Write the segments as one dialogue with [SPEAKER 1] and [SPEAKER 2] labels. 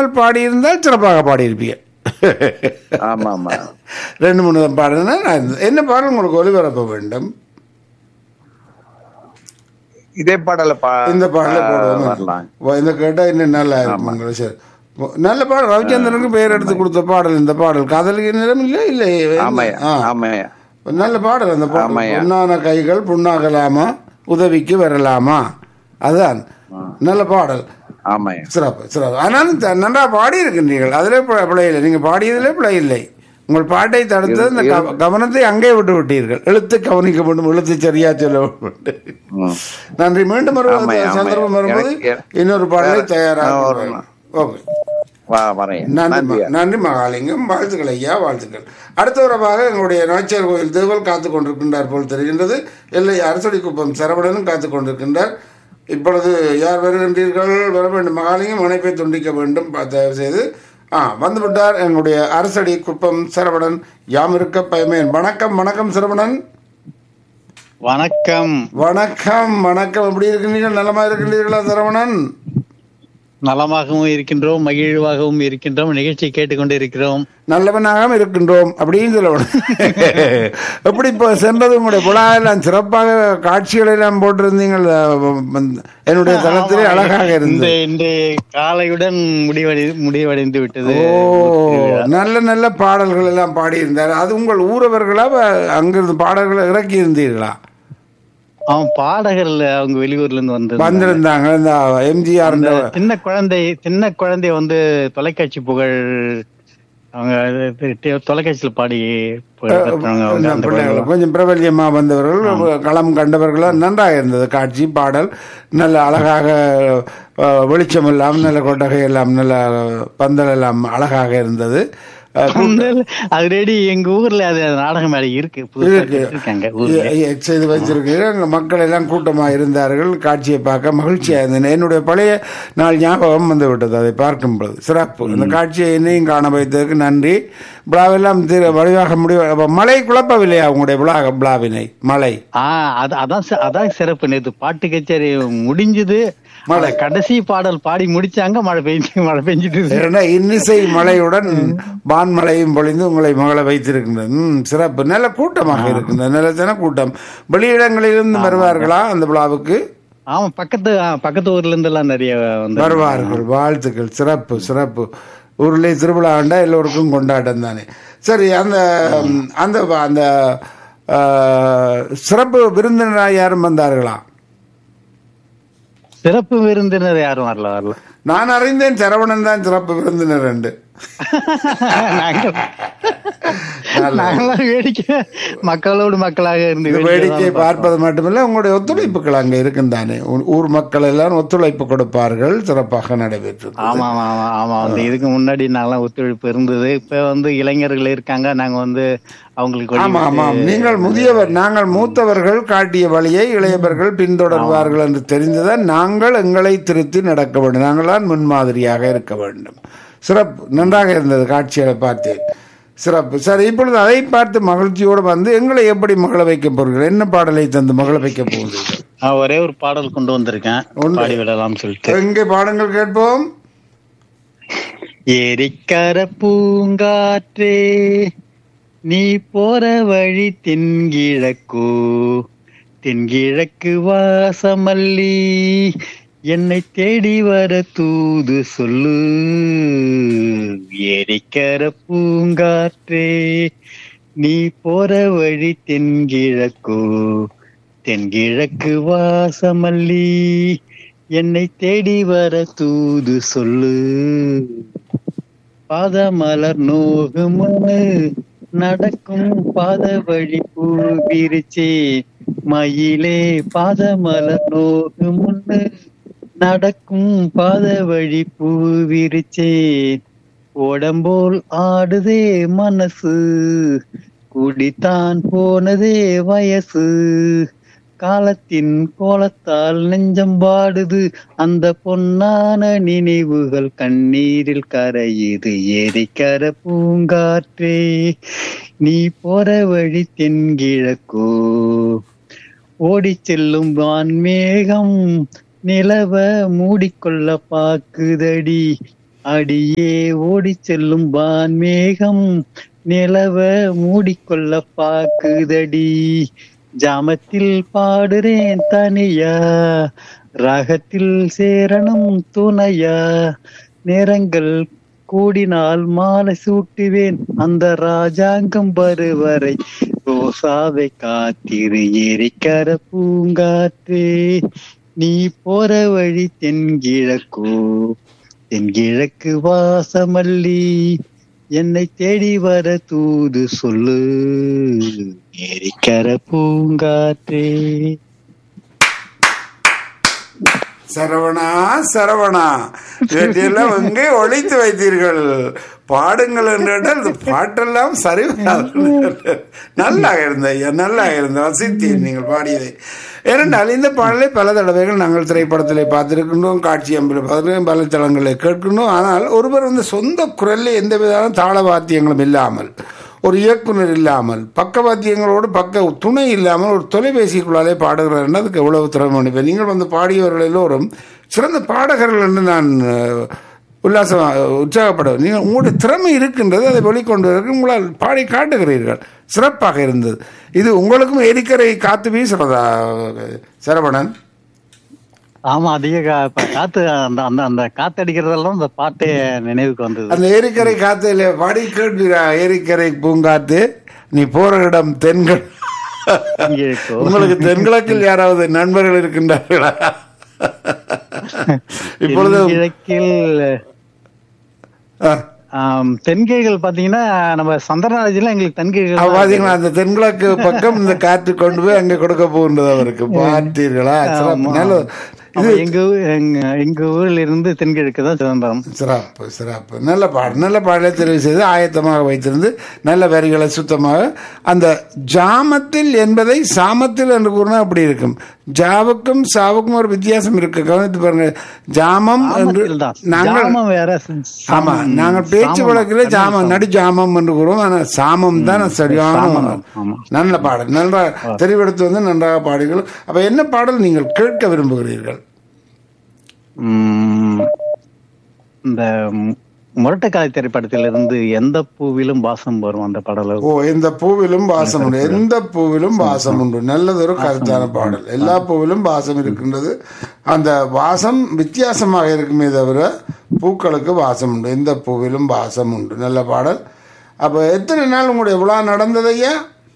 [SPEAKER 1] பாடல்கள் பாடியிருந்தால் சிறப்பாக பாடியிருப்பீங்க
[SPEAKER 2] ஆமா ஆமா
[SPEAKER 1] ரெண்டு மூணு தான் பாடுனா நான் என்ன பாடல் உங்களுக்கு ஒளிபரப்ப வேண்டும்
[SPEAKER 2] இதே பாடல பா
[SPEAKER 1] இந்த பாடல
[SPEAKER 2] ஆ,
[SPEAKER 1] போடுவோம்
[SPEAKER 2] வரலாம்
[SPEAKER 1] இந்த கேட்டா இன்னும் நல்லா இருக்கும் உங்களுக்கு. சரி நல்ல பாடல் ரவிச்சந்திரனுக்கு பெயர் எடுத்து கொடுத்த பாடல் இந்த பாடல் காதலுக்கு நிறம் இல்லை இல்லை
[SPEAKER 2] ஆமாய்யா
[SPEAKER 1] ஆ.
[SPEAKER 2] ஆமாய்யா
[SPEAKER 1] நல்ல பாடல் அந்த பாடல்
[SPEAKER 2] ஆமாய்யா.
[SPEAKER 1] பொன்னான கைகள் புண்ணாகலாமா உதவிக்கு வரலாமா அதுதான் நல்ல பாடல்
[SPEAKER 2] ஆமாய்யா
[SPEAKER 1] சிறப்பு சிறப்பு ஆனாலும் த- நன்றா பாடி இருக்கின்றீர்கள் அதிலே பிழை பிழை இல்லை நீங்கள் பாடியதிலே பிழை இல்லை உங்கள் பாட்டை தடுத்து இந்த க- கவனத்தை அங்கே விட்டு விட்டீர்கள் எழுத்து கவனிக்க வேண்டும் எழுத்து சரியா சொல்ல வேண்டும்
[SPEAKER 2] ம்.
[SPEAKER 1] நன்றி மீண்டும் ஒரு
[SPEAKER 2] ஆமாய்யா,
[SPEAKER 1] சந்தர்ப்பம்
[SPEAKER 2] ஆமாய்யா.
[SPEAKER 1] வரும்போது
[SPEAKER 2] எனக்கு-
[SPEAKER 1] இன்னொரு பாடலை
[SPEAKER 2] வேற-
[SPEAKER 1] தயாராக
[SPEAKER 2] ஆ, வரலாம்.
[SPEAKER 1] ஓகே
[SPEAKER 2] வா வரேன்
[SPEAKER 1] நன்றி
[SPEAKER 2] நன்றியா
[SPEAKER 1] ம- நன்றி மகாலிங்கம் வாழ்த்துக்கள் ஐயா வாழ்த்துக்கள் அடுத்த உறவாக எங்களுடைய நாச்சியார் கோயில் தேவல் காத்துக் கொண்டிருக்கின்றார் போல் தெரிகின்றது இல்லை அரசடி குப்பம் சரவணனும் காத்துக் கொண்டிருக்கின்றார் இப்பொழுது யார் வருகின்றீர்கள் வர வேண்டும் மகாலிங்கம் இணைப்பை துண்டிக்க வேண்டும் பா- தயவு செய்து ஆ வந்து விட்டார் எங்களுடைய அரசடி குப்பம் சரவணன் யாம் இருக்க பயமேன் வணக்கம் வணக்கம் சரவணன்
[SPEAKER 3] வணக்கம்
[SPEAKER 1] வணக்கம் வணக்கம் எப்படி இருக்கின்றீர்கள் நலமா இருக்கின்றீர்களா சரவணன்
[SPEAKER 3] நலமாகவும் இருக்கின்றோம் மகிழ்வாகவும் இருக்கின்றோம் நிகழ்ச்சி கேட்டுக்கொண்டு இருக்கிறோம்
[SPEAKER 1] நல்லவனாக இருக்கின்றோம் அப்படின்னு சொல்லணும் எப்படி இப்போ சென்றது உங்களுடைய விழா எல்லாம் சிறப்பாக காட்சிகள் எல்லாம் போட்டிருந்தீங்கள் அஹ், என்னுடைய தளத்திலே அழகாக
[SPEAKER 3] இந்த
[SPEAKER 1] இருந்தது
[SPEAKER 3] இன்று காலையுடன் முடிவடை முடிவடைந்து விட்டது
[SPEAKER 1] ஓ நல்ல நல்ல பாடல்கள் எல்லாம் பாடியிருந்தார் அது உங்கள் ஊரவர்களா வ- அங்கிருந்து பாடல்களை இறக்கி இருந்தீர்களா
[SPEAKER 3] அவன் பாடகர் அவங்க வெளியூர்ல இருந்து வந்து
[SPEAKER 1] வந்திருந்தாங்க இந்த எம்ஜிஆர்
[SPEAKER 3] அந்த சின்ன குழந்தை சின்ன குழந்தை வந்து தொலைக்காட்சி புகழ் அவங்க இது டி- தொலைக்காட்சியில பாடி புகழ் பெற்றவங்க அவங்க அந்த குழந்தை.
[SPEAKER 1] கொஞ்சம் பிரபல்யமா வந்தவர்கள் களம் கண்டவர்களும் நன்றாக இருந்தது காட்சி பாடல் நல்ல அழகாக அஹ், வெளிச்சம் எல்லாம் நல்ல கொட்டகை எல்லாம் நல்ல பந்தல் எல்லாம் அழகாக இருந்தது அஹ்,
[SPEAKER 3] அது ரெடி எங்க ஊர்ல அது நாடகம் மேடை இருக்கு புதுசா
[SPEAKER 1] இருக்கு.
[SPEAKER 3] இருக்காங்க ஊர்ல
[SPEAKER 1] எ- எ- செய்து வச்சிருக்கிறேன் அங்க மக்கள் எல்லாம் கூட்டமாக இருந்தார்கள் காட்சியை பார்க்க மகிழ்ச்சியாக இருந்தேன் என்னுடைய பழைய நாள் ஞாபகம் வந்து விட்டது அதை பார்க்கும் பொழுது சிறப்பு இந்த காட்சியை என்னையும் காண வைத்ததற்கு நன்றி விழாவெல்லாம் திரு- வழிவாக முடிவு மழை குழப்பவில்லையா உங்களுடைய விழா விழாவினை மழை
[SPEAKER 3] ஆஹ் அது அதான் சி- அதான் சிறப்பு நேத்து பாட்டு கச்சேரி முடிஞ்சது மழை கடைசி பாடல் பாடி முடிச்சாங்க மழை பெஞ்சு மழை பெஞ்சிட்டு
[SPEAKER 1] ஏன்னா இன்னிசை மழையுடன் வான்மழையும் பொழிந்து உங்களை மகள வைத்திருக்கின்றது ம், சிறப்பு நல்ல கூட்டமாக இருக்கின்றது நல்ல தின கூட்டம் வெளியிடங்களிலிருந்து வருவார்களா அந்த விழாவுக்கு
[SPEAKER 3] ஆமா பக்கத்து ஆ, பக்கத்து ஊர்ல இருந்து எல்லாம் நிறைய வந்து
[SPEAKER 1] வருவார்கள் வாழ்த்துக்கள் சிறப்பு சிறப்பு ஊரிலே திருவிழா ஆண்டா எல்லோருக்கும் கொண்டாட்டம் தானே சரி அந்த ம், அந்த அந்த ஆ, சிறப்பு விருந்தினராக யாரும் வந்தார்களா
[SPEAKER 3] சிறப்பு விருந்தினர் யாரும் வரல வரல
[SPEAKER 1] நான் அறிந்தேன் சரவணன் தான் சிறப்பு விருந்தினர் என்று
[SPEAKER 3] நாங்க- நாங்கெல்லாம் வேடிக்கை மக்களோடு மக்களாக இருந்து
[SPEAKER 1] இந்த
[SPEAKER 3] வேடிக்கை
[SPEAKER 1] வேடிக்கை
[SPEAKER 3] தான்
[SPEAKER 1] பார்ப்பது மட்டுமல்ல உங்களுடைய ஒத்துழைப்புகள் அங்கே இருக்குந்தானே ஊ- ஊர் மக்கள் எல்லாம் ஒத்துழைப்பு கொடுப்பார்கள் சிறப்பாக நடைபெற்றது
[SPEAKER 3] ஆமா ஆமா ஆமா ஆமா வந்து இதுக்கு முன்னாடி நல்லா ஒத்துழைப்பு இருந்தது இப்ப வந்து இளைஞர்கள் இருக்காங்க நாங்க வந்து அவங்களுக்கு வழி
[SPEAKER 1] ஆமா
[SPEAKER 3] விட்டு-
[SPEAKER 1] ஆமாம் நீங்கள் முதியவர் நாங்கள் மூத்தவர்கள் காட்டிய வழியை இளையவர்கள் பின்தொடர்வார்கள் என்று தெரிந்ததால் நாங்கள் எங்களை திருத்தி நடக்க வேண்டும் நாங்கள் தான் முன்மாதிரியாக இருக்க வேண்டும் சிறப்பு நன்றாக இருந்தது காட்சிகளை பார்த்தேன் சிறப்பு சரி இப்பொழுது அதை பார்த்து மகிழ்ச்சியோடு வந்து எங்களை எப்படி மகள வைக்க போகிறீர்கள் என்ன பாடலை தந்து மகள வைக்க போகிறீர்கள்
[SPEAKER 3] நான் ஒரே ஒரு பாடல் கொண்டு வந்திருக்கேன்
[SPEAKER 1] ஒன்று.
[SPEAKER 3] பாடி விடலாம் சொல்லிட்டு
[SPEAKER 1] எங்கே பாடங்கள் கேட்போம்
[SPEAKER 3] ஏரிக்கர பூங்காற்றே நீ போற வழி தென்கிழக்கு தென்கிழக்கு வாசமல்லி என்னை தேடி வர தூது சொல்லு ஏரிக்கர பூங்காற்றே நீ போற வழி தென்கிழக்கு தென்கிழக்கு வாசமல்லி என்னை தேடி வர தூது சொல்லு பாதமலர் நோகு முன்னு நடக்கும் பாத வழி பூ விரிச்சே மயிலே பாதமலர் நோகு முன்னு நடக்கும் பாத வழி பூ விரிச்சேன் உடம்போல் ஆடுதே மனசு குடித்தான் போனதே வயசு காலத்தின் கோலத்தால் நெஞ்சம் பாடுது அந்த பொன்னான நினைவுகள் கண்ணீரில் கரையுது ஏரிக்கர பூங்காற்றே நீ போற வழி தென்கிழக்கோ ஓடிச் செல்லும் வான்மேகம் நிலவ மூடிக்கொள்ள பாக்குதடி அடியே ஓடி செல்லும் வான்மேகம் நிலவ மூடிக்கொள்ள பாக்குதடி ஜாமத்தில் பாடுறேன் தனியா ராகத்தில் சேரணும் துணையா நேரங்கள் கூடினால் மாலை சூட்டுவேன் அந்த ராஜாங்கம் வருவரை ரோசாவை காத்திரு ஏரிக்கர பூங்காற்றே நீ போற வழி தென்கிழக்கோ தென்கிழக்கு வாசமல்லி என்னை தேடி வர தூது சொல்லு ஏரிக்கர பூங்காற்றே
[SPEAKER 1] சரவணா சரவணா இவற்றையெல்லாம் எங்கே ஒழித்து வைத்தீர்கள் பாடுங்கள் என்று அந்த பாட்டெல்லாம் சரி வராது. நல்லா இருந்த ஐயா நல்லா இருந்த ரசித்தேன் நீங்கள் பாடியதை ஏனென்றால் இந்த பாடலை பல தடவைகள் நாங்கள் திரைப்படத்திலே பார்த்திருக்கின்றோம் காட்சி அம்பில் பார்த்திருக்கோம் பல தளங்களில் கேட்கின்றோம் ஆனால் ஒருவர் வந்து சொந்த குரலில் எந்த விதமான தாள வாத்தியங்களும் இல்லாமல் ஒரு இயக்குனர் இல்லாமல் பக்கவாத்தியங்களோடு பக்க துணை இல்லாமல் ஒரு தொலைபேசிக்குள்ளாலே பாடுகிறார் அதுக்கு எவ்வளவு திறமை இப்போ நீங்கள் வந்து பாடியவர்கள் எல்லோரும் சிறந்த பாடகர்கள் என்று நான் அஹ், உல்லாசம் உற்சாகப்பட நீங்கள் உங்களுடைய திறமை இருக்கின்றது அதை வெளிக்கொண்டு வர உங்களால் பாடி காட்டுகிறீர்கள் சிறப்பாக இருந்தது இது உங்களுக்கும் எரிக்கரை காத்து வீசுறதா சரவணன்
[SPEAKER 3] ஆமா அதிக கா- இப்ப காத்து அந்த அந்த அந்த காத்து அடிக்கிறதெல்லாம் அந்த பாட்டே நினைவுக்கு வந்தது
[SPEAKER 1] அந்த ஏரிக்கரை காத்துல பாடி கேட்கிறா ஏரிக்கரை பூங்காத்து நீ போற இடம் தென்கள்
[SPEAKER 3] தென்கிழக்கோ.
[SPEAKER 1] உங்களுக்கு தென்கிழக்கில் யாராவது நண்பர்கள் இருக்கின்றார்களா இப்பொழுது
[SPEAKER 3] தென்கிழக்கில்
[SPEAKER 1] ஆ,
[SPEAKER 3] ஆம், தென்கிழக்கில் பாத்தீங்கன்னா நம்ம சந்திரராஜ்ல எங்களுக்கு தென்கிழக்கு
[SPEAKER 1] அப்ப பாத்தீங்களா அந்த தென்கிழக்கு பக்கம் இந்த காற்று கொண்டு போய் அங்க கொடுக்க போகின்றது அவருக்கு பார்த்தீர்களா சிறப்பு. நல்லது இது
[SPEAKER 3] எங்க ஊ- எங்க எங்க ஊர்ல இருந்து தென்கிழக்கு தான் சிதம்பரம்
[SPEAKER 1] சிறப்பு சிறப்பு நல்ல பாடல் நல்ல பாடலை தெரிவு செய்து ஆயத்தமாக வைத்திருந்து நல்ல வரிகளை சுத்தமாக அந்த ஜாமத்தில் என்பதை சாமத்தில் என்று கூறினா அப்படி இருக்கும் ஜாவுக்கும் சாவுக்கும் ஒரு வித்தியாசம் இருக்கு கவனித்து பாருங்க ஜாமம் என்று
[SPEAKER 3] சாமத்தில் தான்.
[SPEAKER 1] நாங்கள்
[SPEAKER 3] ஜாமம் வேற ச-
[SPEAKER 1] ஆமா
[SPEAKER 3] சாமம்.
[SPEAKER 1] நாங்கள் பேச்சு
[SPEAKER 3] சாமம்.
[SPEAKER 1] வழக்கில் ஜாமம் நடு ஜாமம் என்று கூறுவோம் ஆனா சாமம் தான் சரியான
[SPEAKER 3] சாமம், ஆமா.
[SPEAKER 1] நல்ல பாடல் நன்றாக தெரிவெடுத்து வந்து நன்றாக பாடுங்கள் அப்ப என்ன பாடல் நீங்கள் கேட்க விரும்புகிறீர்கள்
[SPEAKER 3] உம், இந்த மு- முரட்டுக்காலை திரைப்படத்திலிருந்து எந்த பூவிலும் வாசம் வரும் அந்த பாடல
[SPEAKER 1] ஓ எந்த பூவிலும் வாசம் உண்டு எந்த பூவிலும் வாசம் உண்டு நல்லதொரு கருத்தான பாடல் எல்லா பூவிலும் வாசம் இருக்கின்றது அந்த வாசம் வித்தியாசமாக இருக்குமே தவிர பூக்களுக்கு வாசம் உண்டு எந்த பூவிலும் வாசம் உண்டு நல்ல பாடல் அப்ப எத்தனை நாள் உங்களுடைய விழா நடந்தது ஐயா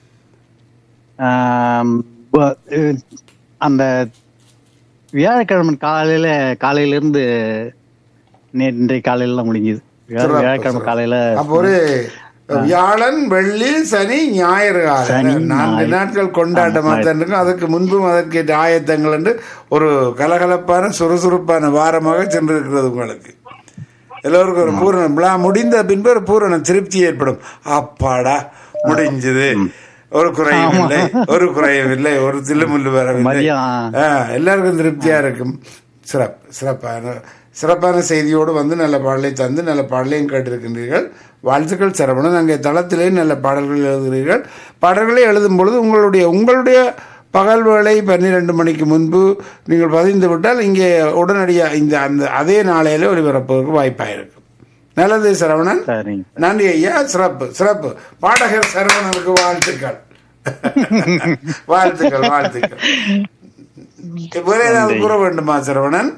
[SPEAKER 3] ஆம், ப- அஹ், அந்த வியாழக்கிழமை காலையில காலையில இருந்து நே- இன்றைய காலையில தான் முடிஞ்சது வியா-
[SPEAKER 1] சிறப்பு,
[SPEAKER 3] வியாழக்கிழமை
[SPEAKER 1] சிறப்பு.
[SPEAKER 3] காலையில
[SPEAKER 1] அப்ப ஒரு வியாழன் வெள்ளி சனி ஞாயிறு காலை.
[SPEAKER 3] சனி,
[SPEAKER 1] நான்கு
[SPEAKER 3] ஞாயிறு.
[SPEAKER 1] நாட்கள் கொண்டாட்டமாக தான் இருக்கும் அதுக்கு முன்பும் அதற்கு ஆயத்தங்கள் என்று ஒரு கலகலப்பான சுறுசுறுப்பான வாரமாக சென்றிருக்கிறது உங்களுக்கு எல்லோருக்கும் ஒரு பூரண விழா முடிந்த பின்பு ஒரு பூரண திருப்தி ஏற்படும் அப்பாடா முடிஞ்சது ஒரு குறையும் இல்லை ஒரு குறையும் இல்லை ஒரு தில்லுமுள்ளு வரவில்லை
[SPEAKER 3] மதியம்
[SPEAKER 1] ஆ, எல்லாருக்கும் திருப்தியா இருக்கும் சிறப்பு சிறப்பான சிறப்பான செய்தியோடு வந்து நல்ல பாடலை தந்து நல்ல பாடலையும் கேட்டிருக்கின்றீர்கள் வாழ்த்துக்கள் சரவணன் அங்கே தளத்திலே நல்ல பாடல்கள் எழுதுகிறீர்கள் பாடல்களை எழுதும் பொழுது உங்களுடைய உங்களுடைய பகல் வேளை பன்னிரெண்டு மணிக்கு முன்பு நீங்கள் பதிந்து விட்டால் இங்கே உடனடியாக இந்த அந்த அதே நாளையில ஒளிபரப்புவதற்கு வாய்ப்பாக இருக்கும் நல்லது சரவணன்
[SPEAKER 3] சரிங்க
[SPEAKER 1] நன்றி ஐயா சிறப்பு சிறப்பு பாடகர் சரவணனுக்கு வாழ்த்துக்கள் வாழ்த்துக்கள் வாழ்த்துக்கள் வேற ஏதாவது கூற வேண்டுமா சரவணன்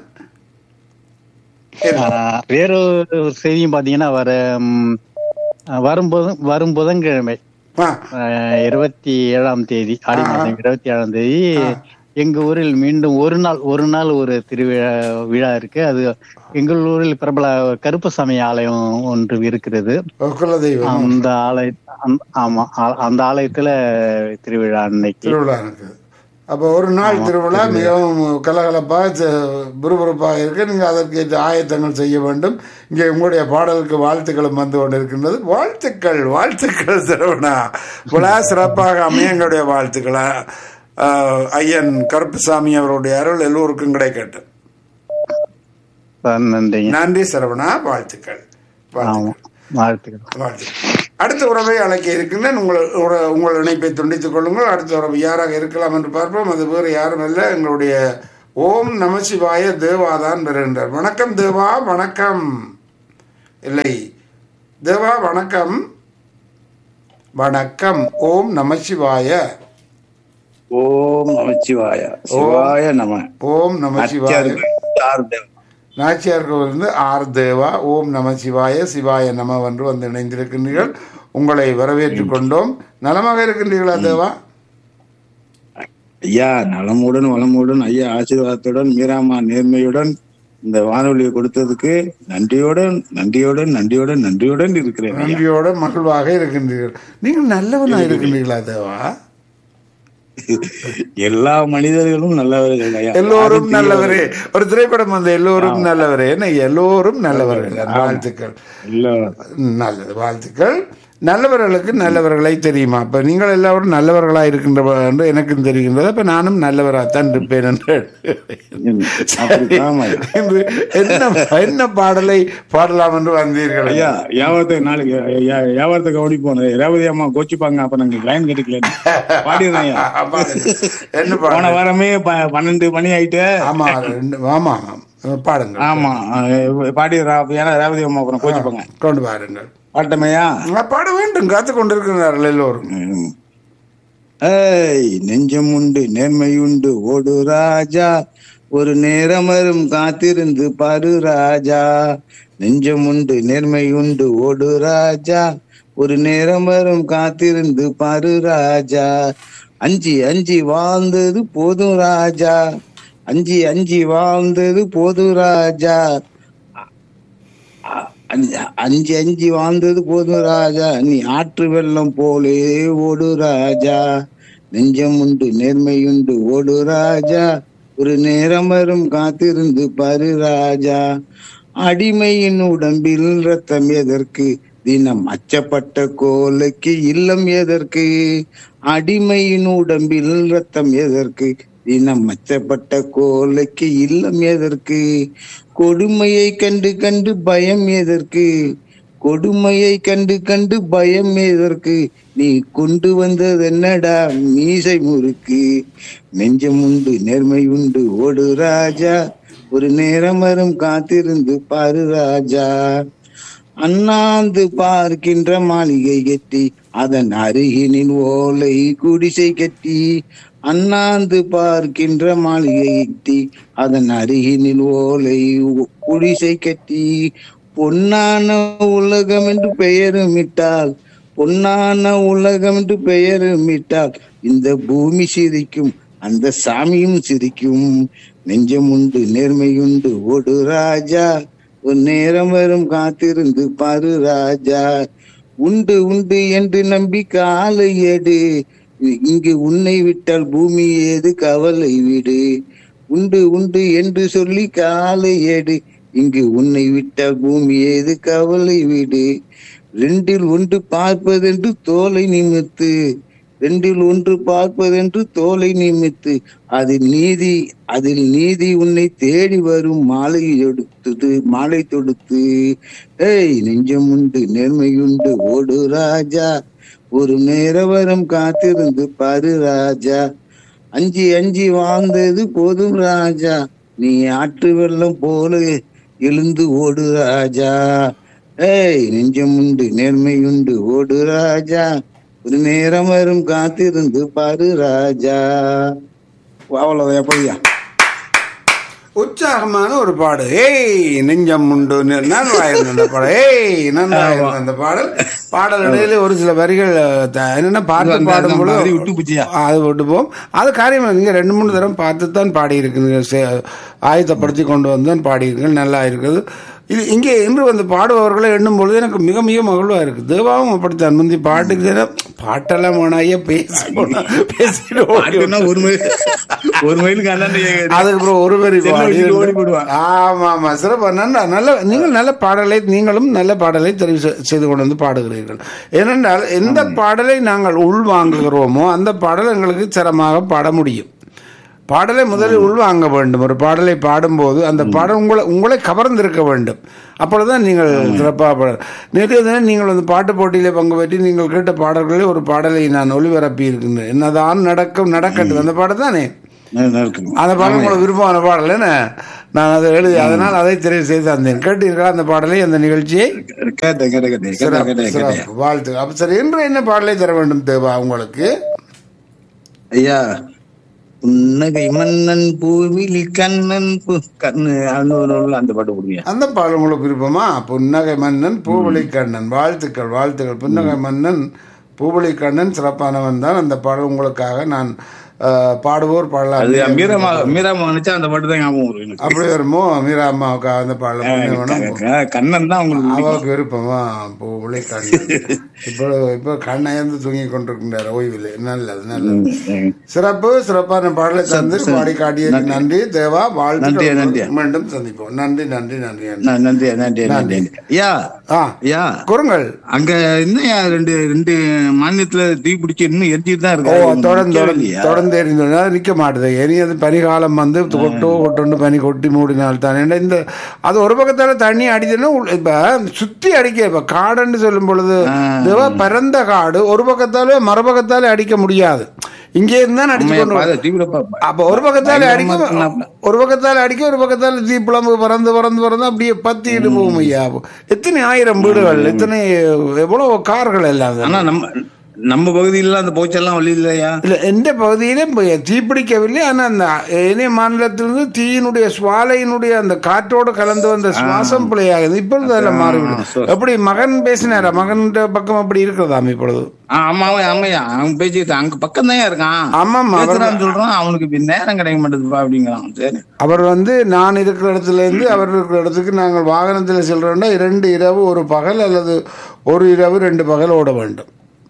[SPEAKER 3] ஆஹ், வேற ஒரு செய்தியும் பாத்தீங்கன்னா வர ம், வரும் புதன் வரும் புதன்கிழமை
[SPEAKER 1] ஆ,
[SPEAKER 3] ஆஹ், இருபத்தி ஏழாம் தேதி ஆடி மாதம் இருபத்தி ஏழாம் தேதி எங்க ஊரில் மீண்டும் ஒரு நாள் ஒரு நாள் ஒரு திருவிழா விழா இருக்கு அது எங்கள் ஊரில் பிரபல கருப்பசாமி ஆலயம் ஒன்று இருக்கிறது
[SPEAKER 1] குலதெய்வம்
[SPEAKER 3] அந்த ஆலய அந்த- ஆமா ஆ- அந்த ஆலயத்துல திருவிழா அன்னைக்கு
[SPEAKER 1] திருவிழா இருக்குது அப்போ ஒரு நாள் திருவிழா மிகவும் கலகலப்பாக ச- விறுவிறுப்பாக இருக்கு நீங்கள் அதற்கேற்ற ஆயத்தங்கள் செய்ய வேண்டும் இங்கே உங்களுடைய பாடலுக்கு வாழ்த்துக்களும் வந்து கொண்டிருக்கின்றது வாழ்த்துக்கள் வாழ்த்துக்கள் சரவணா விழா சிறப்பாக அமைய எங்களுடைய வாழ்த்துக்களா ஆஹ், ஐயன் கருப்புசாமி அவருடைய அருள் எல்லோருக்கும் கிடைக்கட்டும்
[SPEAKER 3] நன்றிங்க
[SPEAKER 1] நன்றி சரவணா வாழ்த்துக்கள்
[SPEAKER 3] ஆமா
[SPEAKER 1] வாழ்த்துக்கள்
[SPEAKER 3] வாழ்த்துக்கள்
[SPEAKER 1] வாழ்த்துக்கள் அடுத்த உறவை அழைக்க இருக்கின்றேன் உங்கள் உற- உங்கள் இணைப்பை துண்டித்துக் கொள்ளுங்கள் அடுத்த உறவு யாராக இருக்கலாம் என்று பார்ப்போம் அது வேறு யாரும் அல்ல எங்களுடைய ஓம் நமசிவாய தேவாதான் வருகின்றார் வணக்கம் தேவா வணக்கம் இல்லை தேவா வணக்கம் வணக்கம் ஓம் நமசிவாய
[SPEAKER 4] ஓம் நமச்சிவாய சிவாய நம
[SPEAKER 1] ஓம் நமசிவாய
[SPEAKER 4] நாச்சியார்
[SPEAKER 1] நாச்சியார் கோவிலிருந்து ஆர் தேவா ஓம் நம சிவாய சிவாய நம என்று வந்து இணைந்திருக்கின்றீர்கள் உங்களை வரவேற்றுக் கொண்டோம் நலமாக இருக்கின்றீர்களா தேவா
[SPEAKER 4] ஐயா நலமுடன் வளமுடன் ஐயா ஆசீர்வாதத்துடன் மீராமா நேர்மையுடன் இந்த வானொலியை கொடுத்ததுக்கு நன்றியுடன் நன்றியுடன் நன்றியுடன் நன்றியுடன் இருக்கிறேன் ஐயா.
[SPEAKER 1] நன்றியோட மகிழ்வாக இருக்கின்றீர்கள் நீங்கள் நல்லவனா இருக்கின்றீர்களா தேவா
[SPEAKER 4] எல்லா மனிதர்களும் நல்லவர்கள் ஐயா
[SPEAKER 1] எல்லோரும் நல்லவரே ஒரு திரைப்படம் வந்து எல்லோரும் நல்லவரே என்ன எல்லோரும் நல்லவர்கள் வாழ்த்துக்கள்
[SPEAKER 4] எல்லா
[SPEAKER 1] நல்லது வாழ்த்துக்கள் நல்லவர்களுக்கு நல்லவர்களை தெரியுமா அப்ப நீங்கள் எல்லாரும் நல்லவர்களா இருக்கின்ற என்று எனக்கும் தெரிகின்றது அப்ப நானும் நல்லவராகத்தான் இருப்பேன் என்று
[SPEAKER 4] அப்படி ஆமா ஐயா.
[SPEAKER 1] இன்று என்ன என்ன பாடலை பாடலாம் என்று வந்தீர்கள்
[SPEAKER 4] ஐயா வியாபாரத்தை நாளைக்கு ஐயா, வியாபாரத்தை கவனிப்போம் ரேவதி அம்மா கோச்சிப்பாங்க அப்ப நாங்க லைன் கிடைக்கல பாடிடுறேன் ஐயா
[SPEAKER 1] அப்பா, என்ன
[SPEAKER 4] போன
[SPEAKER 1] பாடல்
[SPEAKER 4] வாரமே ப- பன்னெண்டு மணி ஆயிட்டு
[SPEAKER 1] ஆமா ரெண்டு ஆமா ஆமாம். பாடுங்கள்
[SPEAKER 4] ஆமா அஹ் பாடிடுறா ஏன்னா ரேவதி அம்மா அப்புறம் கோச்சிப்பாங்க
[SPEAKER 1] கொண்டு பாருங்கள்
[SPEAKER 4] பாட்டமையா
[SPEAKER 1] நான் பாட வேண்டும் காத்து கொண்டிருக்கிறார்கள் எல்லோரும்
[SPEAKER 4] ம். ஏய் நெஞ்சம் உண்டு நேர்மை உண்டு ஓடு ராஜா ஒரு நேரம் வரும் காத்திருந்து பாரு ராஜா நெஞ்சம் உண்டு நேர்மை உண்டு ஓடு ராஜா ஒரு நேரம் வரும் காத்திருந்து பாரு ராஜா அஞ்சி அஞ்சி வாழ்ந்தது போதும் ராஜா அஞ்சி அஞ்சி வாழ்ந்தது போதும் ராஜா அ- அஞ்சு- அஞ்சு அஞ்சு வாழ்ந்தது போதும் ராஜா நீ ஆற்று வெள்ளம் போலே ஓடு ராஜா நெஞ்சம் உண்டு நேர்மையுண்டு ஓடு ராஜா ஒரு நேரம் வரும் காத்திருந்து பாரு ராஜா அடிமையின் உடம்பில் ரத்தம் எதற்கு தினம் அச்சப்பட்ட கோலைக்கு இல்லம் எதற்கு அடிமையின் உடம்பில் ரத்தம் எதற்கு தினம் அச்சப்பட்ட கோலைக்கு இல்லம் எதற்கு கொடுமையை கண்டு கண்டு பயம் எதற்கு கொடுமையை கண்டு கண்டு பயம் எதற்கு நீ கொண்டு வந்தது என்னடா மீசை முறுக்கு நெஞ்சம் உண்டு நேர்மை உண்டு ஓடு ராஜா ஒரு நேரம் வரும் காத்திருந்து பாரு ராஜா அண்ணாந்து பார்க்கின்ற மாளிகை கட்டி அதன் அருகினில் ஓலை குடிசை கட்டி அண்ணாந்து பார்க்கின்ற மாளிகை கட்டி அதன் அருகினில் ஓலை உ- குடிசை கட்டி பொன்னான உலகம் என்று பெயருமிட்டால் பொன்னான உலகம் என்று பெயருமிட்டால் இந்த பூமி சிரிக்கும் அந்த சாமியும் சிரிக்கும் நெஞ்சம் உண்டு நேர்மை உண்டு ஓடு ராஜா ஒரு நேரம் வரும் காத்திருந்து பாரு ராஜா உண்டு உண்டு என்று நம்பி காலை எடு இங்கு உன்னை விட்டால் பூமி ஏது கவலை விடு உண்டு உண்டு என்று சொல்லி காலை எடு இங்கு உன்னை விட்டால் பூமி ஏது கவலை விடு ரெண்டில் ஒன்று பார்ப்பதென்று தோலை நிமித்து ரெண்டில் ஒன்று பார்ப்பதென்று தோலை நிமித்து அதில் நீதி அதில் நீதி உன்னை தேடி வரும் மாலை எடுத்தது மாலை தொடுத்து ஏய் நெஞ்சம் உண்டு நேர்மையுண்டு ஓடு ராஜா ஒரு நேர வரம் காத்திருந்து பாரு ராஜா அஞ்சி அஞ்சி வாழ்ந்தது போதும் ராஜா நீ ஆற்று வெள்ளம் போல எழுந்து ஓடு ராஜா ஏய் நெஞ்சம் உண்டு நேர்மையுண்டு ஓடு ராஜா ஒரு நேரம் வரும் காத்திருந்து பாரு ராஜா அவ்வளவு எப்படியா
[SPEAKER 1] உற்சாகமான ஒரு பாடு ஏய் நெஞ்சம் உண்டு நன்றாயிருந்த அந்த பாடல் ஏய் நன்றாயிருந்த அந்த பாடல் பாடல் இடையில ஒரு சில வரிகள் த- என்னன்னா பார்த்து
[SPEAKER 4] அந்த-
[SPEAKER 1] பாடும்
[SPEAKER 4] அந்த
[SPEAKER 1] பொழுது
[SPEAKER 4] மாதிரி விட்டு போச்சியா?
[SPEAKER 1] அது விட்டு போம் அது காரியம் இல்லை. நீங்க ரெண்டு மூணு தரம் பார்த்து தான் பாடி இருக்குங்க ஆயத்தப்படுத்தி கொண்டு வந்து தான் பாடி இருக்குங்க நல்லா இருக்குது இது இங்கே இன்று வந்து பாடுபவர்களை எண்ணும் பொழுது எனக்கு மிக மிக மகிழ்வா இருக்கு தேவாவும் அப்படித்தான் முந்தி பாட்டுக்கு தானே பாட்டெல்லாம் வேணாயே பேசி பேசிட்டு ஓடி
[SPEAKER 4] பாட்டுன்னா ஒரு மைல் ஒரு மைலுக்கு அந்தாண்ட
[SPEAKER 1] அதுக்கப்புறம் ஒரு வரி
[SPEAKER 4] செல்ல
[SPEAKER 1] பாடி
[SPEAKER 4] வச்சுட்டு ஓடி போயிடுவான்.
[SPEAKER 1] ஆமா ஆமா சிறப்பா நன்றா நல்ல நீங்கள் நல்ல பாடலை நீங்களும் நல்ல பாடலை தெரிவு செ- செய்து கொண்டு வந்து பாடுகிறீர்கள் ஏனென்றால் எந்த பாடலை நாங்கள் உள்வாங்குகிறோமோ அந்த பாடல் எங்களுக்கு சிரமமாக பாட முடியும் பாடலை முதலில் உள்வாங்க வேண்டும் ஒரு பாடலை பாடும்போது அந்த பாடல் உங்களை உங்களை கவர்ந்திருக்க வேண்டும் அப்பொழுதுதான் நீங்கள் சிறப்பாக பாட நேற்றைய தினம் நீங்கள் வந்து பாட்டு போட்டியிலே பங்கு பெற்று நீங்கள் கேட்ட பாடல்களில் ஒரு பாடலை நான் ஒளிபரப்பி இருக்கின்றேன் என்னதான் நடக்கும் நடக்கட்டும் அந்த பாடல் தானே
[SPEAKER 4] நல்லா இருக்குங்க
[SPEAKER 1] அந்த பாடல் உங்களுக்கு விருப்பமான பாடல் என்ன நான் அதை எழுதி அதனால் அதை தெரிவு செய்து தந்தேன் கேட்டீர்களா அந்த பாடலை அந்த நிகழ்ச்சியை
[SPEAKER 4] கேட்டேன் கேட்டேன் கேட்டேன் கேட்டேன்
[SPEAKER 1] சிறப்பு,
[SPEAKER 4] கேட்டேன் கேட்டேன்
[SPEAKER 1] சிறப்பு. வாழ்த்து அப்ப சரி இன்று என்ன பாடலை தர வேண்டும் தேவா உங்களுக்கு
[SPEAKER 4] ஐயா புன்னகை மன்னன் பூவிலி கண்ணன் பு- கண்ணு அந்த ஒரு- அந்த பாட்டு கொடுங்க
[SPEAKER 1] அந்த பாடல் உங்களுக்கு விருப்பமா புன்னகை மன்னன் பூவளி கண்ணன் வாழ்த்துக்கள் வாழ்த்துக்கள் புன்னகை மன்னன் பூவளி கண்ணன் சிறப்பானவன் தான் அந்த பாடல் உங்களுக்காக நான் அஹ், பாடுவோர்
[SPEAKER 4] அது
[SPEAKER 1] பாடலாம்
[SPEAKER 4] மீரமா மீராமா நினைச்சா அந்த பாட்டு தான் ஞாபகம் வரும் எனக்கு
[SPEAKER 1] அப்படி வருமோ மீரா அம்மாவுக்காக அந்த பாடல் புன்னகை மன்னன்
[SPEAKER 4] க- கண்ணன் தான் உங்களுக்கு பிடிக்கும்.
[SPEAKER 1] அவருக்கு விருப்பமா பூவளி கண்ணன் இப்போ இப்போ கண்ணயர்ந்து தூங்கி கொண்டிருக்கின்றார் ஓய்வில் நல்லது நல்லது
[SPEAKER 4] ம்.
[SPEAKER 1] சிறப்பு சிறப்பான பாடலை தந்து பாடி காட்டியதுக்கு நன்றி தேவா
[SPEAKER 4] நன்றி,
[SPEAKER 1] வாழ்த்து
[SPEAKER 4] நன்றி.
[SPEAKER 1] மீண்டும் சந்திப்போம் நன்றி நன்றி நன்றி நன்றி
[SPEAKER 4] ந- நன்றி நன்றி நன்றி ஐயா
[SPEAKER 1] ஆ
[SPEAKER 4] ஐயா
[SPEAKER 1] குறுங்கள்
[SPEAKER 4] அங்க என்னையா ரெண்டு ரெண்டு மாநிலத்துல தீ பிடிச்சி இன்னும் எரிஞ்சிட்டு தான்
[SPEAKER 1] ஓ
[SPEAKER 4] இருக்கு
[SPEAKER 1] தொடர்ந்து
[SPEAKER 4] நிக்கவே
[SPEAKER 1] தொடர்ந்து
[SPEAKER 4] இல்லையா?
[SPEAKER 1] தொடர்ந்து எரிந்தோம்னா நிக்க மாட்டுது இனி அது பனிகாலம் வந்து கொட்டோ கொட்டுண்டு பனி கொட்டி மூடினால் தான் ஏன்னா இந்த அது ஒரு பக்கத்தால தண்ணி அடிச்சுன்னா உள்ள- இப்ப சுத்தி அடிக்க இப்ப காடுன்னு சொல்லும் பொழுது இதுவா பரந்த காடு ஒரு பக்கத்தால மறுபக்கத்தால அடிக்க முடியாது இங்கே இருந்தா அடிச்சு
[SPEAKER 4] அம்மையா,
[SPEAKER 1] கொண்டு வரும்.
[SPEAKER 4] பாரு, தீவிர பா-
[SPEAKER 1] அப்ப ஒரு பக்கத்தால
[SPEAKER 4] பயங்கரமா
[SPEAKER 1] அடிக்கும்
[SPEAKER 4] இருக்குண்ணா.
[SPEAKER 1] ஒரு பக்கத்தால அடிக்க ஒரு பக்கத்தால தீப்பிழம்பு பறந்து பறந்து பறந்து அப்படியே பத்திட்டு போகும் ஐயா எத்தனை ஆயிரம் வீடுகள் எத்தனை எவ்வளவு கார்கள் எல்லாம்
[SPEAKER 4] ஆனா நம்ம நம்ம பகுதியில அந்த போச்செல்லாம் வழி இல்லையா
[SPEAKER 1] இல்ல எந்த பகுதியிலும் இப்ப தீப்பிடிக்கவில்லை ஆனா அந்த இணைய மாநிலத்திலிருந்து தீயினுடைய சுவாலையினுடைய அந்த காற்றோடு கலந்து வந்த சுவாசம் பிழையாகுது இப்பொழுது அதில் மாறிவிடும்
[SPEAKER 4] சரி.
[SPEAKER 1] எப்படி மகன் பேசினாரா மகன் பக்கம் அப்படி இருக்கிறதாம் இப்பொழுது
[SPEAKER 4] ஆ, ஆமா அவன் ஆமையா அவன் பேசிட்டு அங்க பக்கம் தான் இருக்கான்
[SPEAKER 1] ஆமாம்மா அவர்
[SPEAKER 4] பேசுறான்னு சொல்றான் அவனுக்கு இப்ப நேரம் கிடைக்க மாட்டேதுப்பா அப்படிங்கிறான் சரி
[SPEAKER 1] அவர் வந்து நான் இருக்கிற இடத்துல இருந்து அவர் இருக்கிற இடத்துக்கு நாங்கள் வாகனத்தில் செல்றோம்னா இரண்டு இரவு ஒரு பகல் அல்லது ஒரு இரவு ரெண்டு பகல் ஓட வேண்டும்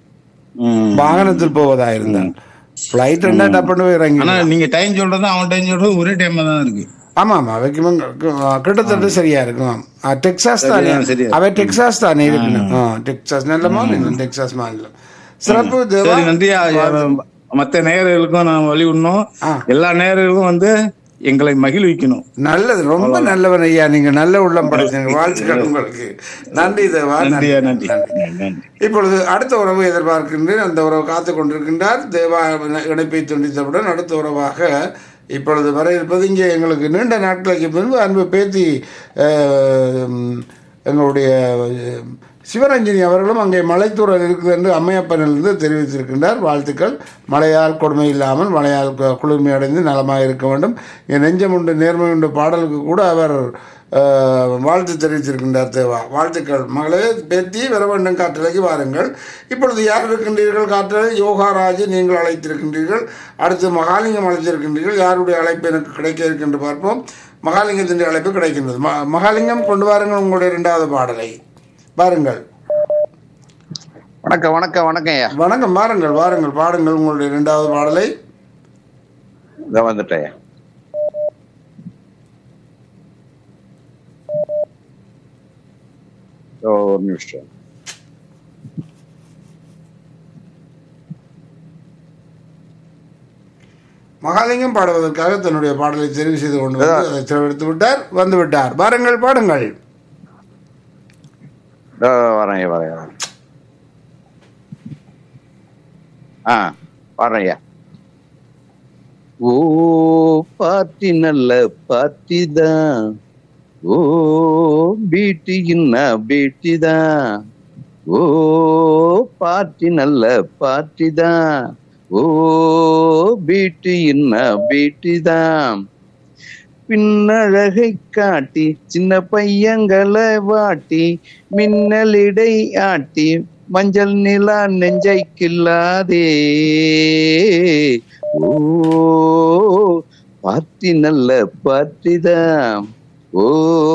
[SPEAKER 4] ம்.
[SPEAKER 1] வாகனத்தில் போவதா இருந்தால் ஃப்ளைட் என்ன டப்புன்னு போய் இறங்கி
[SPEAKER 4] ஆனா நீங்க டைம் சொல்றதும் அவன் டைம் சொல்றதும் ஒரே டைம்ல தான் இருக்கு
[SPEAKER 1] ஆமா ஆமா வைக்கணும் கிட்டத்தட்ட சரியா இருக்கும் ஆ, டெக்சாஸ் தானே
[SPEAKER 4] சரியா, சரியா.
[SPEAKER 1] அவ டெக்சாஸ் தானே இருக்கணும் ஆ, டெக்சாஸ் நல்ல மாநிலம் டெக்சாஸ் மாநிலம் சிறப்பு தேவா
[SPEAKER 4] சரி நன்றியா மத்த நேயர்களுக்கும் நான் வழி விடணும்
[SPEAKER 1] ஆ.
[SPEAKER 4] எல்லா நேயர்களுக்கும் வந்து எங்களை மகிழ்விக்கணும்
[SPEAKER 1] நல்லது ரொம்ப நல்லவன் ஐயா நீங்க நல்ல உள்ளம் படைச்சீங்க வாழ்த்துக்கள் உங்களுக்கு நன்றி தேவா
[SPEAKER 4] நன்றியா
[SPEAKER 1] நன்றி
[SPEAKER 4] நன்றி நன்றி
[SPEAKER 1] இப்பொழுது அடுத்த உறவு எதிர்பார்க்கின்றேன் அந்த உறவு காத்து கொண்டிருக்கின்றார் தேவா இணைப்பை துண்டித்தவுடன் அடுத்த உறவாக இப்பொழுது வர இருப்பது இங்கே எங்களுக்கு நீண்ட நாட்களுக்கு பின்பு அன்பு பேத்தி அஹ், எங்களுடைய அஹ், சிவரஞ்சனி அவர்களும் அங்கே மலைத்தூரல் இருக்குது என்று அம்மையப்பனிலிருந்து தெரிவித்திருக்கின்றார் வாழ்த்துக்கள் மழையால் கொடுமை இல்லாமல் மழையால் கு- குளிர்மை அடைந்து நலமாக இருக்க வேண்டும் என் நெஞ்சம் உண்டு நேர்மை உண்டு பாடலுக்கு கூட அவர் அஹ், வாழ்த்து தெரிவித்திருக்கின்றார் தேவா வாழ்த்துக்கள் மகளே பேத்தி வர வேண்டும் காற்றலைக்கு வாருங்கள் இப்பொழுது யார் இருக்கின்றீர்கள் காற்றலை யோகாராஜ் நீங்கள் அழைத்திருக்கின்றீர்கள் அடுத்து மகாலிங்கம் அழைத்திருக்கின்றீர்கள் யாருடைய அழைப்பு எனக்கு கிடைக்க இருக்கின்ற பார்ப்போம் மகாலிங்கத்தின் அழைப்பு கிடைக்கின்றது ம மகாலிங்கம் கொண்டு வாருங்கள் உங்களுடைய இரண்டாவது பாடலை பாருங்கள்
[SPEAKER 2] வணக்கம் வணக்கம் வணக்கம் ஐயா
[SPEAKER 1] வணக்கம் வாருங்கள் வாருங்கள் பாடுங்கள் உங்களுடைய இரண்டாவது பாடலை
[SPEAKER 2] இதை வந்துட்டேன் ஒரு நிமிஷம்
[SPEAKER 1] மகாலிங்கம் பாடுவதற்காக தன்னுடைய பாடலை தெரிவு செய்து கொண்டு வந்து அதை செலவழித்து விட்டார் வந்து விட்டார் பாருங்கள் பாடுங்கள்
[SPEAKER 2] இதோ வரேன் ஐயா வரேன் வரேன். ஆ வரேன் ஐயா ஓ பார்ட்டி நல்ல பார்ட்டி தான் ஓ பீட்டி என்ன பீட்டி தான் ஓ பார்ட்டி நல்ல பார்ட்டி தான் ஓ பீட்டி என்ன பீட்டி தான் பின்னழகை காட்டி சின்ன பையங்களை வாட்டி மின்னலிடை ஆட்டி மஞ்சள் நிலா நெஞ்சை கில்லாதே ஓ பார்ட்டி நல்ல பார்ட்டிதான் ஓ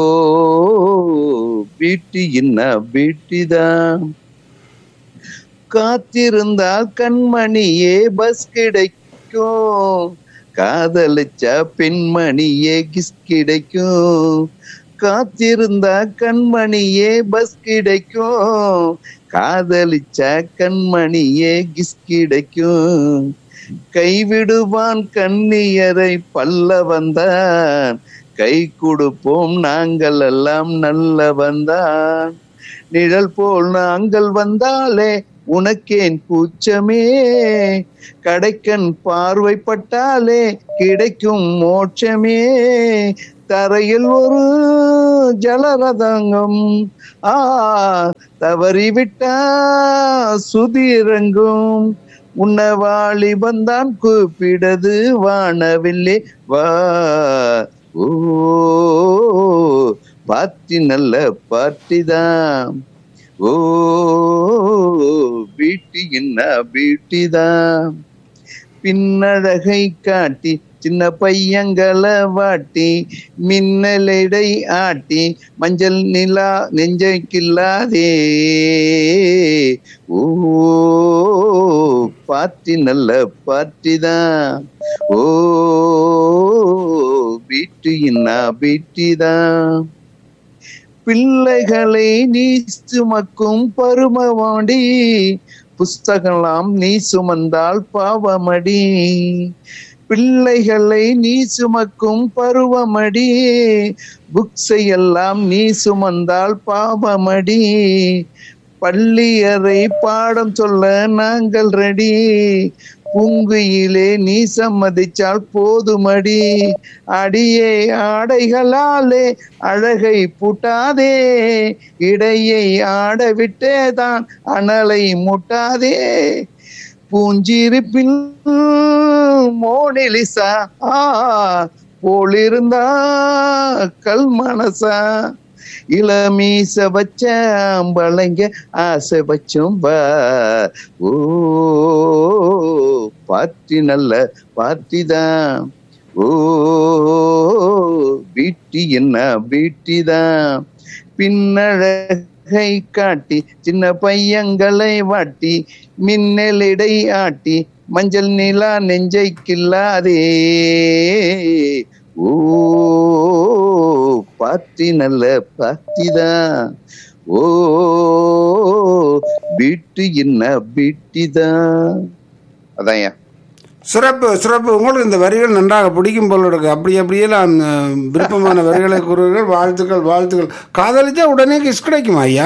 [SPEAKER 2] பீட்டி என்ன பீட்டிதான் காத்திருந்தால் கண்மணியே பஸ் கிடைக்கும் காதலிச்சா பெண்மணியே கிஸ் கிடைக்கும் காத்திருந்தா கண்மணியே பஸ் கிடைக்கும் காதலிச்சா கண்மணியே கிஸ் கிடைக்கும் கைவிடுவான் கண்ணியரை பல்ல வந்தான் கை கொடுப்போம் நாங்கள் எல்லாம் நல்ல வந்தான் நிழல் போல் நாங்கள் வந்தாலே உனக்கேன் கூச்சமே கடைக்கண் பார்வைப்பட்டாலே கிடைக்கும் மோட்சமே தரையில் ஒரு ஜலரதங்கம் ஆ தவறிவிட்டா சுதிரங்கும் உன்ன வாலிபந்தான் கூப்பிடது வானவில்லே வா ஓ பாட்டி நல்ல பாட்டிதான் ஓ பீட்டி என்ன பீட்டிதான் பின்னழகை காட்டி சின்ன பையங்களை வாட்டி மின்னலிடை ஆட்டி மஞ்சள் நிலா நெஞ்சைக்கில்லாதே ஓ பாட்டி நல்ல பாட்டிதான் ஓ பீட்டு என்ன பீட்டிதான் பிள்ளைகளை நீ சுமக்கும் பருமவாடி புஸ்தகலாம் நீ சுமந்தால் பாவமடி பிள்ளைகளை நீ சுமக்கும் பருவமடி புக்ஸை எல்லாம் நீ சுமந்தால் பாவமடி பள்ளியறை பாடம் சொல்ல நாங்கள் ரெடி பூங்குயிலே நீ சம்மதிச்சால் போதுமடி அடியே ஆடைகளாலே அழகை பூட்டாதே இடையை ஆட விட்டேதான் அனலை முட்டாதே பூஞ்சிருப்பில் மோனிலிசா ஆ போலிருந்தா கல் மனசா இளமீச வச்ச அம்பளைங்க ஆசை வச்சும் வா ஓ பாட்டி நல்ல பாட்டி தான் ஓ பீட்டி என்ன பீட்டி தான் பின்னழகை காட்டி சின்ன பையங்களை வாட்டி மின்னலிடை ஆட்டி மஞ்சள் நிலா நெஞ்சை கில்லாதே ஓ பாட்டி நல்ல பாட்டிதான் ஓ பீட்டு என்ன பீட்டிதான் அதான்
[SPEAKER 1] சிறப்பு சிறப்பு உங்களுக்கு இந்த வரிகள் நன்றாக பிடிக்கும் போல இருக்கு அப்படி அப்படியே நான், அஹ், விருப்பமான வரிகளை கூறுவீர்கள் வாழ்த்துக்கள் வாழ்த்துக்கள் காதலிச்சா உடனே கிஸ் கிடைக்குமா ஐயா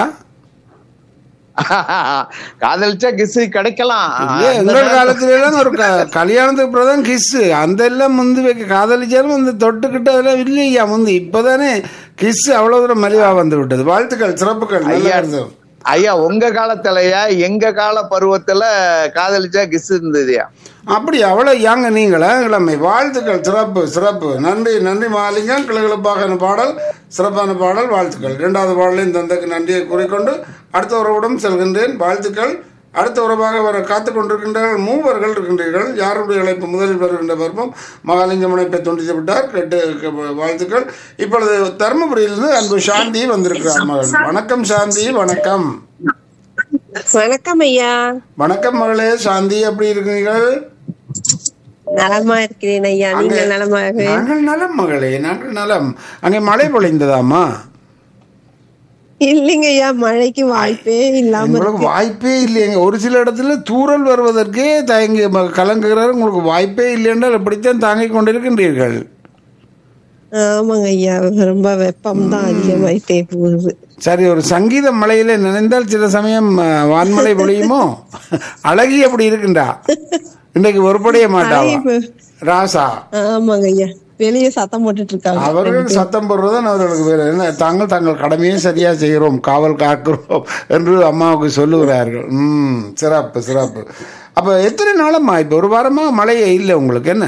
[SPEAKER 2] காதலிச்சா கிசு கிடைக்கலாம்
[SPEAKER 1] இல்ல, எங்கள் காலத்துல எல்லாம் ஒரு க- கல்யாணத்துக்கு அப்புறம் கிஸ் அந்த எல்லாம் முந்து வைக்க காதலிச்சாலும் அந்த தொட்டுக்கிட்ட அதெல்லாம் இல்லையா முந்து இப்பதானே கிஸ் அவ்வளவு தூரம் மலிவா வந்து விட்டது வாழ்த்துக்கள் சிறப்புகள் நல்லா
[SPEAKER 2] ஐயா.
[SPEAKER 1] இருந்தது
[SPEAKER 2] ஐயா உங்க காலத்துலயா எங்க கால பருவத்துல காதலிச்சா கிசு இருந்ததுயா
[SPEAKER 1] அப்படி அவ்வளவு யாங்க நீங்களா இளமை வாழ்த்துக்கள் சிறப்பு சிறப்பு நன்றி நன்றி மாலிங்கம் கிளகிழப்பாக பாடல் சிறப்பான பாடல் வாழ்த்துக்கள் இரண்டாவது பாடலையும் தந்தைக்கு நன்றியை கூறிக்கொண்டு அடுத்த உறவுடன் செல்கின்றேன் வாழ்த்துக்கள் அடுத்த உறவாக வர காத்து கொண்டிருக்கின்றார்கள் மூவர்கள் இருக்கின்றீர்கள் யாருடைய இழைப்பு முதலில் வருகின்ற பருவம் மகாலிங்கம் இணைப்பை துண்டித்து விட்டார் கேட்டு க- வாழ்த்துக்கள் இப்பொழுது தருமபுரியிலிருந்து அன்பு சாந்தி வந்திருக்கிறார் மகள் வணக்கம் சாந்தி வணக்கம்
[SPEAKER 5] வணக்கம் ஐயா
[SPEAKER 1] வணக்கம் மகளே சாந்தி எப்படி இருக்கீர்கள்
[SPEAKER 5] நலமா இருக்கிறேன் ஐயா நீங்கள் நலமாக
[SPEAKER 1] நாங்கள் நலம் மகளே நாங்கள் நலம் அங்கே மழை பொழிந்ததாமா
[SPEAKER 5] இல்லைங்க ஐயா மழைக்கு வாய்ப்பே இல்லாம
[SPEAKER 1] உங்களுக்கு
[SPEAKER 5] இருக்கு
[SPEAKER 1] வாய்ப்பே இல்லைங்க ஒரு சில இடத்துல தூறல் வருவதற்கே தயங்கி ம- கலங்குகிறார் உங்களுக்கு வாய்ப்பே இல்லை என்றால் எப்படித்தான் தாங்கிக் கொண்டிருக்கின்றீர்கள்
[SPEAKER 5] ஆமாங்க ஐயா ரொம்ப வெப்பம் தான் அதிகமாயிட்டே போகுது
[SPEAKER 1] சரி ஒரு சங்கீத மலையில நினைந்தால் சில சமயம் அஹ், வான்மழை பொழியுமோ அழகி அப்படி இருக்கின்றா இன்றைக்கு ஒருபடைய மாட்டாவா
[SPEAKER 5] அழகி
[SPEAKER 1] ராசா
[SPEAKER 5] ஆமாங்க ஐயா வெளியே சத்தம் போட்டுட்டு இருக்காங்க
[SPEAKER 1] அவர்கள் சத்தம் போடுறதுதான் அவர்களுக்கு வேறு என்ன தாங்கள் தங்கள் கடமையை சரியா செய்கிறோம் காவல் காக்கிறோம் என்று அம்மாவுக்கு சொல்லுகிறார்கள் ம் சிறப்பு சிறப்பு அப்ப எத்தனை நாளம்மா இப்ப ஒரு வாரமா மழையே இல்லை உங்களுக்கு என்ன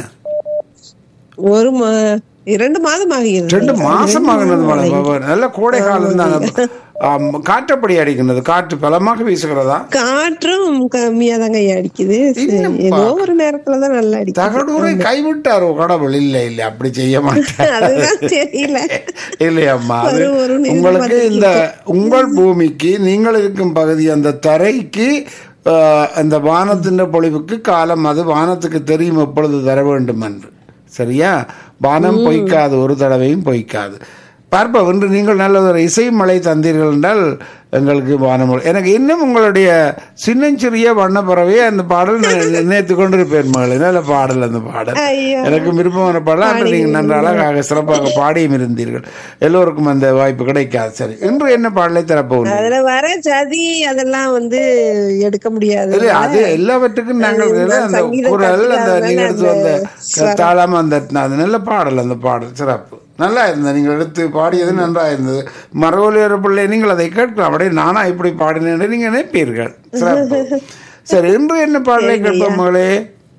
[SPEAKER 5] ஒரு மா இரண்டு மாதம் ஆகிறது
[SPEAKER 1] ரெண்டு மாசம் ஆகினது மழை நல்ல கோடை காலம் தான் காற்றப்படி அடிக்கின்றது காற்று பலமாக வீசுகிறதா
[SPEAKER 5] காற்றும் கம்மியா தாங்க ஐயா அடிக்குது சரி,
[SPEAKER 1] என்னப்பா?
[SPEAKER 5] ஏதோ ஒரு நேரத்துலதான் நல்லா அடிக்குது
[SPEAKER 1] தகடூரை கைவிட்டாரோ கடவுள் இல்லை இல்லை அப்படி செய்ய மாட்டார்
[SPEAKER 5] அதுதான் தெரியல
[SPEAKER 1] இல்லையம்மா அது
[SPEAKER 5] ஒரு ஒரு நேரம்
[SPEAKER 1] உங்களுக்கு இந்த உங்கள் பூமிக்கு நீங்கள் இருக்கும் பகுதி அந்த தரைக்கு ஆஹ், அந்த வானத்தின் பொழிவுக்கு காலம் அது வானத்துக்கு தெரியும் எப்பொழுது தர வேண்டும் என்று சரியா வானம் பொய்க்காது ஒரு தடவையும் பொய்க்காது பார்ப்போம் இன்று நீங்கள் நல்ல ஒரு இசை மழை தந்தீர்கள் என்றால் எங்களுக்கு வானமொழி எனக்கு இன்னும் உங்களுடைய சின்னஞ்சிறிய வண்ணப்பறவையை அந்த பாடல் நான் நினைத்து கொண்டிருப்பேன் மகளே நல்ல பாடல் அந்த பாடல்
[SPEAKER 5] ஐயோ.
[SPEAKER 1] எனக்கு விருப்பமான பாடல் அன்று நீங்கள் நன்று அழகாக சிறப்பாக பாடியும் இருந்தீர்கள் எல்லோருக்கும் அந்த வாய்ப்பு கிடைக்காது சரி இன்று என்ன பாடலை தரப்போகிறோம்
[SPEAKER 5] அதுல வர ஜாதி அதெல்லாம் வந்து எடுக்க முடியாது
[SPEAKER 1] இல்ல அது எல்லாவற்றுக்கும் நாங்கள்
[SPEAKER 5] அது
[SPEAKER 1] வேலை அந்த
[SPEAKER 5] சங்கீதம்
[SPEAKER 1] குரல் அந்த
[SPEAKER 5] கத்துக்காதனால
[SPEAKER 1] நீங்க எடுத்து வந்த
[SPEAKER 5] அந்த
[SPEAKER 1] தாளம் அந்த அது நல்ல பாடல் அந்த பாடல் சிறப்பு நல்லா இருந்தது நீங்கள் எடுத்து பாடியது நன்றாக இருந்தது மரவொலியர் பிள்ளை நீங்கள் அதை கேட்கலாம் அப்படியே நானா இப்படி பாடினேன் நீங்க நினைப்பீர்கள் சிறப்பு சரி இன்று என்ன பாடலை கேட்போம் மகளே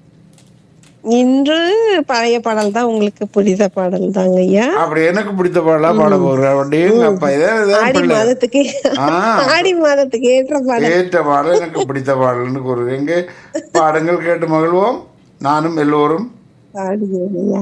[SPEAKER 5] இன்று பழைய பாடல் தான் உங்களுக்கு பிடித்த பாடல் தாங்க ஐயா
[SPEAKER 1] அப்படி எனக்கு பிடித்த பாடலா பாட போகிறேன் அப்படியே அப்பா இதான் இதான்
[SPEAKER 5] ஆடி
[SPEAKER 1] பிள்ளை
[SPEAKER 5] மாதத்துக்கு
[SPEAKER 1] ஆ.
[SPEAKER 5] ஆடி மாதத்துக்கு ஏற்ற பாடல்
[SPEAKER 1] ஏற்ற பாடல் எனக்கு பிடித்த பாடல்னு கூறுவீங்க பாடங்கள் கேட்டு மகிழ்வோம் நானும் எல்லோரும்
[SPEAKER 5] பாடுகிறேன் ஐயா